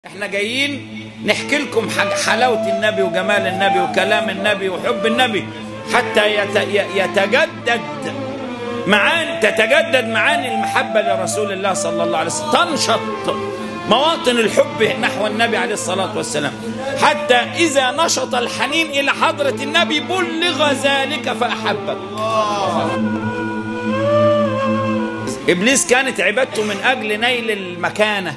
احنا جايين نحكي لكم حلاوة النبي وجمال النبي وكلام النبي وحب النبي حتى يتجدد معاني تتجدد معاني المحبة لرسول الله صلى الله عليه وسلم تنشط مواطن الحب نحو النبي عليه الصلاة والسلام حتى إذا نشط الحنين إلى حضرة النبي بلغ ذلك فأحبك إبليس كانت عبادته من أجل نيل المكانة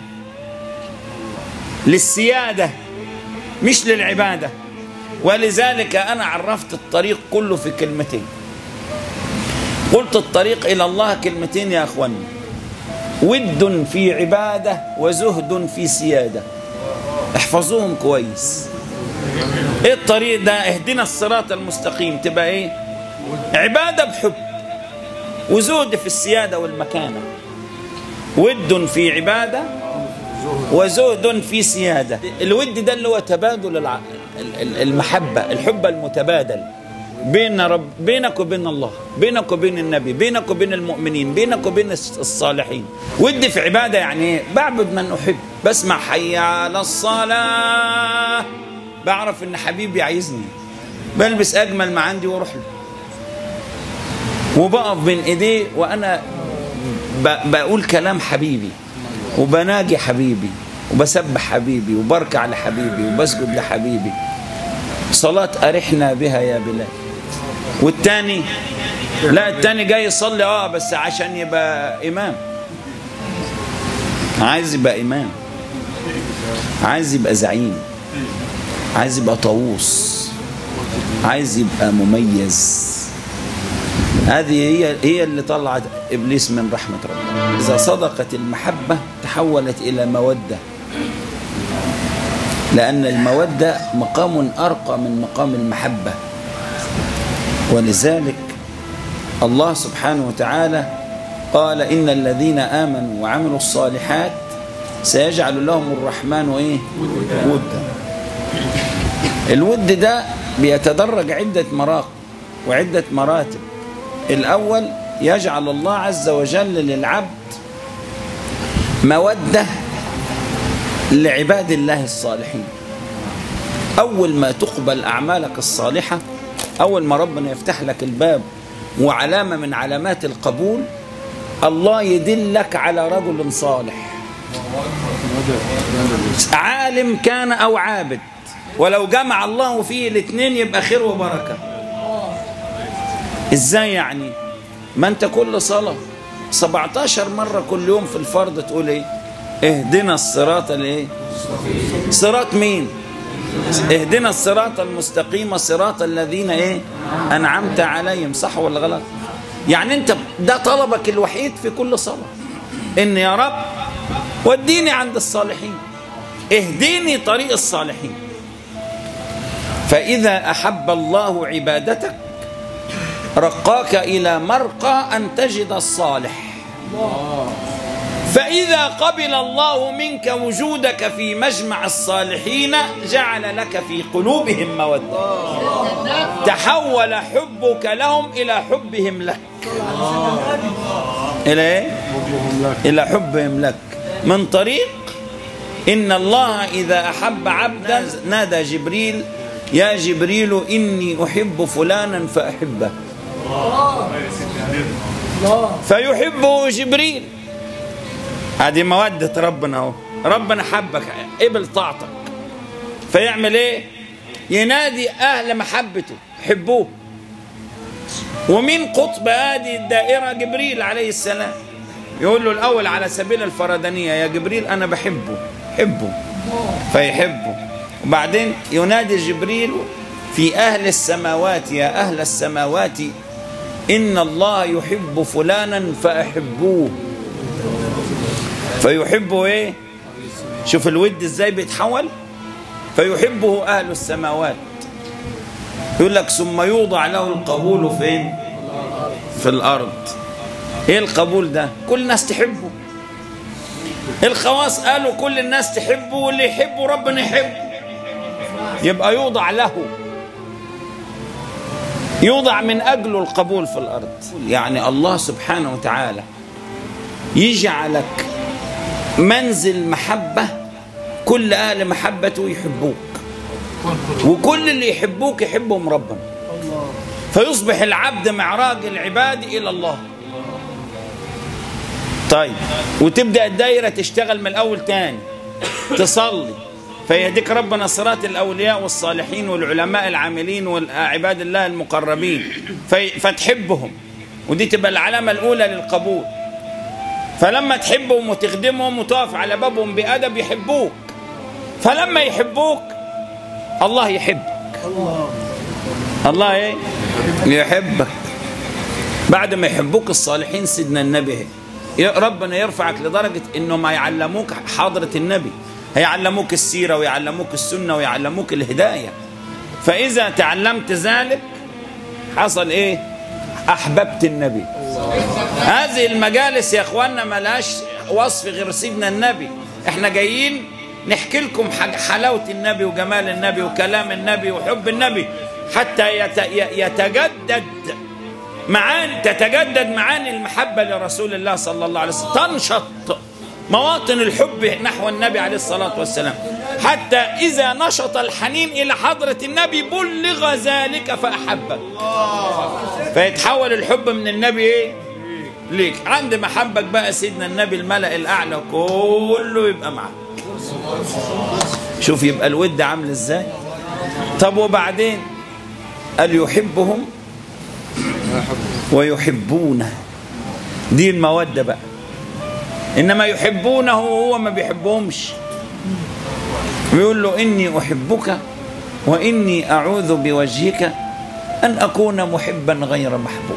للسيادة مش للعبادة ولذلك أنا عرفت الطريق كله في كلمتين قلت الطريق إلى الله كلمتين يا أخواني ود في عبادة وزهد في سيادة احفظوهم كويس ايه الطريق ده اهدنا الصراط المستقيم تبقى ايه عبادة بحب وزهد في السيادة والمكانة ود في عبادة وزهد في سيادة الود ده اللي هو تبادل الع... المحبة الحب المتبادل بين رب بينك وبين الله بينك وبين النبي بينك وبين المؤمنين بينك وبين الصالحين ودي في عبادة يعني ايه بعبد من أحب بسمع حي على الصلاة بعرف ان حبيبي عايزني بلبس أجمل ما عندي واروح له وبقف بين ايديه وانا بقول كلام حبيبي وبناجي حبيبي وبسبح حبيبي وبركع لحبيبي وبسجد لحبيبي صلاة أرحنا بها يا بلال والتاني لا التاني جاي يصلي اه بس عشان يبقى إمام عايز يبقى إمام عايز يبقى زعيم عايز يبقى طاووس عايز يبقى مميز هذه هي هي اللي طلعت ابليس من رحمه ربنا اذا صدقت المحبه تحولت الى موده لان الموده مقام ارقى من مقام المحبه ولذلك الله سبحانه وتعالى قال ان الذين امنوا وعملوا الصالحات سيجعل لهم الرحمن ايه ودا الود ده بيتدرج عده مراقب وعده مراتب الأول يجعل الله عز وجل للعبد مودة لعباد الله الصالحين أول ما تقبل أعمالك الصالحة أول ما ربنا يفتح لك الباب وعلامة من علامات القبول الله يدلك على رجل صالح عالم كان أو عابد ولو جمع الله فيه الاثنين يبقى خير وبركه ازاي يعني ما انت كل صلاة 17 مرة كل يوم في الفرض تقول ايه اهدنا الصراط الايه صراط مين اهدنا الصراط المستقيم صراط الذين ايه انعمت عليهم صح ولا غلط يعني انت ده طلبك الوحيد في كل صلاة ان يا رب وديني عند الصالحين اهديني طريق الصالحين فإذا أحب الله عبادتك رقاك إلى مرقى أن تجد الصالح فإذا قبل الله منك وجودك في مجمع الصالحين جعل لك في قلوبهم مودة تحول حبك لهم إلى حبهم لك إلى إيه؟ إلى حبهم لك من طريق إن الله إذا أحب عبدا نادى جبريل يا جبريل إني أحب فلانا فأحبه فيحبه جبريل هذه مودة ربنا اهو ربنا حبك قبل طاعتك فيعمل ايه ينادي اهل محبته حبوه ومن قطب هذه الدائرة جبريل عليه السلام يقول له الأول على سبيل الفردانية يا جبريل أنا بحبه حبه فيحبه وبعدين ينادي جبريل في أهل السماوات يا أهل السماوات إن الله يحب فلانا فأحبوه فيحبه إيه شوف الود إزاي بيتحول فيحبه أهل السماوات يقول لك ثم يوضع له القبول فين في الأرض إيه القبول ده كل الناس تحبه الخواص قالوا كل الناس تحبه واللي يحبه ربنا يحبه يبقى يوضع له يوضع من أجله القبول في الأرض يعني الله سبحانه وتعالى يجعلك منزل محبة كل أهل محبته يحبوك وكل اللي يحبوك يحبهم ربنا فيصبح العبد معراج العباد إلى الله طيب وتبدأ الدايرة تشتغل من الأول تاني تصلي فيهديك ربنا صراط الأولياء والصالحين والعلماء العاملين وعباد الله المقربين في فتحبهم ودي تبقى العلامة الأولى للقبول فلما تحبهم وتخدمهم وتقف على بابهم بأدب يحبوك فلما يحبوك الله يحبك الله ايه يحبك بعد ما يحبوك الصالحين سيدنا النبي يا ربنا يرفعك لدرجة انه ما يعلموك حضرة النبي هيعلموك السيرة ويعلموك السنة ويعلموك الهداية فإذا تعلمت ذلك حصل ايه أحببت النبي هذه المجالس يا اخوانا ملاش وصف غير سيدنا النبي احنا جايين نحكي لكم حلاوة النبي وجمال النبي وكلام النبي وحب النبي حتى يتجدد معاني تتجدد معاني المحبة لرسول الله صلى الله عليه وسلم تنشط مواطن الحب نحو النبي عليه الصلاة والسلام حتى إذا نشط الحنين إلى حضرة النبي بلغ ذلك فأحبك فيتحول الحب من النبي إيه؟ ليك عند محبك بقى سيدنا النبي الملأ الأعلى كله يبقى معك شوف يبقى الود عامل ازاي طب وبعدين قال يحبهم ويحبونه دي المودة بقى إنما يحبونه وهو ما بيحبهمش بيقول له إني أحبك وإني أعوذ بوجهك أن أكون محبا غير محبوب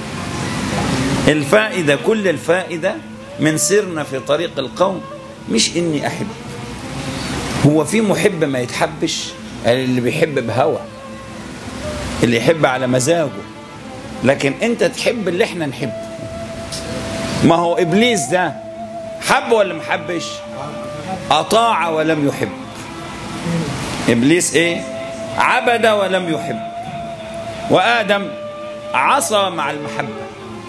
الفائدة كل الفائدة من سيرنا في طريق القوم مش إني أحب هو في محب ما يتحبش اللي بيحب بهوى اللي يحب على مزاجه لكن انت تحب اللي احنا نحبه ما هو ابليس ده حب ولا ما حبش اطاع ولم يحب ابليس ايه عبد ولم يحب وادم عصى مع المحبه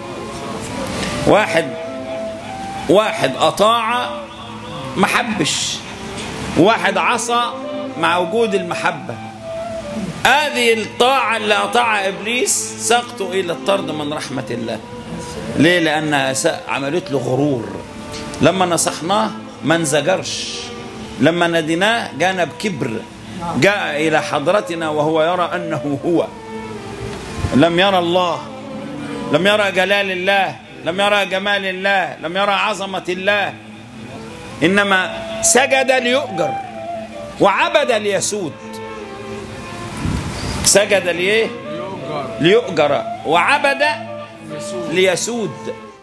واحد واحد اطاع ما حبش واحد عصى مع وجود المحبه هذه الطاعة اللي أطاع إبليس سقطوا إلى الطرد من رحمة الله ليه لأنها عملت له غرور لما نصحناه ما انزجرش لما نديناه جانا بكبر جاء إلى حضرتنا وهو يرى أنه هو لم يرى الله لم يرى جلال الله لم يرى جمال الله لم يرى عظمة الله إنما سجد ليؤجر وعبد ليسود سجد ليه ليؤجر وعبد ليسود